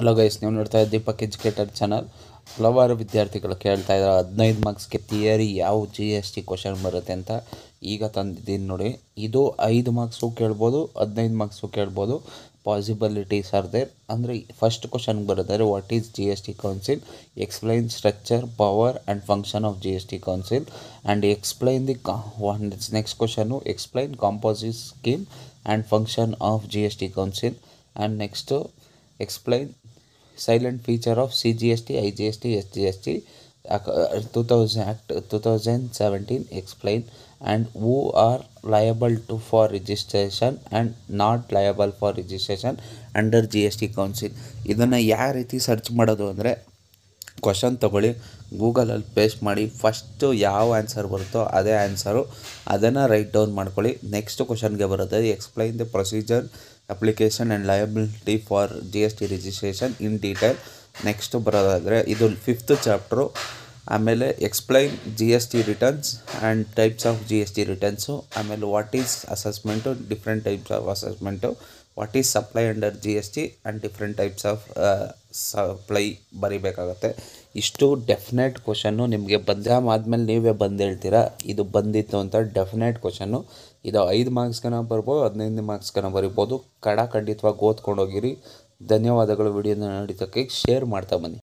hello guys ನೀವು ನೋಡ್ತಾ ಇದ್ದೀವಿ ದೀಪಕ್ ಎಜುಕೇಟರ್ ಚಾನಲ್ ಹಲವಾರು ವಿದ್ಯಾರ್ಥಿಗಳು ಕೇಳ್ತಾ ಇದ್ದಾರೆ ಹದಿನೈದು ಮಾರ್ಕ್ಸ್ಗೆ ಥಿಯರಿ ಯಾವ ಜಿ ಎಸ್ ಟಿ ಕ್ವಶನ್ ಬರುತ್ತೆ ಅಂತ ಈಗ ತಂದಿದ್ದೀನಿ ನೋಡಿ ಇದು ಐದು ಮಾರ್ಕ್ಸು ಕೇಳ್ಬೋದು ಹದಿನೈದು ಮಾರ್ಕ್ಸು ಕೇಳ್ಬೋದು ಪಾಸಿಬಿಲಿಟೀಸ್ ಆರ್ ದೇರ್ ಅಂದರೆ ಫಸ್ಟ್ ಕ್ವಶನ್ ಬರುತ್ತೆ what is G S T council explain structure power and function of G S T council and explain the one next question explain composite scheme and function of G S T council and next explain salient feature of C G S T I G S T S G S T two thousand act two thousand seventeen explain and who are liable to for registration and not liable for registration under G S T council ಇದನ್ನು ಯಾವ ರೀತಿ search ಮಾಡೋದು ಅಂದರೆ question ತೊಗೊಳ್ಳಿ ಗೂಗಲಲ್ಲಿ paste ಮಾಡಿ first ಯಾವ answer ಬರುತ್ತೋ ಅದೇ ಆನ್ಸರು ಅದನ್ನು ರೈಟ್ ಡೌನ್ ಮಾಡ್ಕೊಳ್ಳಿ ನೆಕ್ಸ್ಟ್ ಕ್ವಶನ್ಗೆ ಬರುತ್ತೆ explain the procedure application and liability for G S T registration in detail next ಬರೋದಾದರೆ ಇದು ಫಿಫ್ತ್ ಚಾಪ್ಟ್ರು ಆಮೇಲೆ explain G S T returns and types of G S T returns ಆಮೇಲೆ what is assessment different types of assessment what is supply under G S T and different types of supply ಬರಿಬೇಕಾಗತ್ತೆ ಇಷ್ಟು definite question ನಿಮಗೆ exam ಆದಮೇಲೆ ನೀವೇ ಬಂದು ಹೇಳ್ತೀರಾ ಇದು ಬಂದಿತ್ತು ಅಂತ ಡೆಫಿನೆಟ್ ಕ್ವಶನ್ನು ಇದು ಐದು ಮಾರ್ಕ್ಸ್ಗನ ಬರ್ಬೋದು ಹದಿನೈದು ಮಾರ್ಕ್ಸ್ಗನ ಬರಿಬೋದು ಕಡ ಖಂಡಿತವಾಗಿ ಓದ್ಕೊಂಡೋಗಿರಿ ಧನ್ಯವಾದಗಳು ವಿಡಿಯೋನ ನೋಡಿದ್ದಕ್ಕೆ ಶೇರ್ ಮಾಡ್ತಾ ಬನ್ನಿ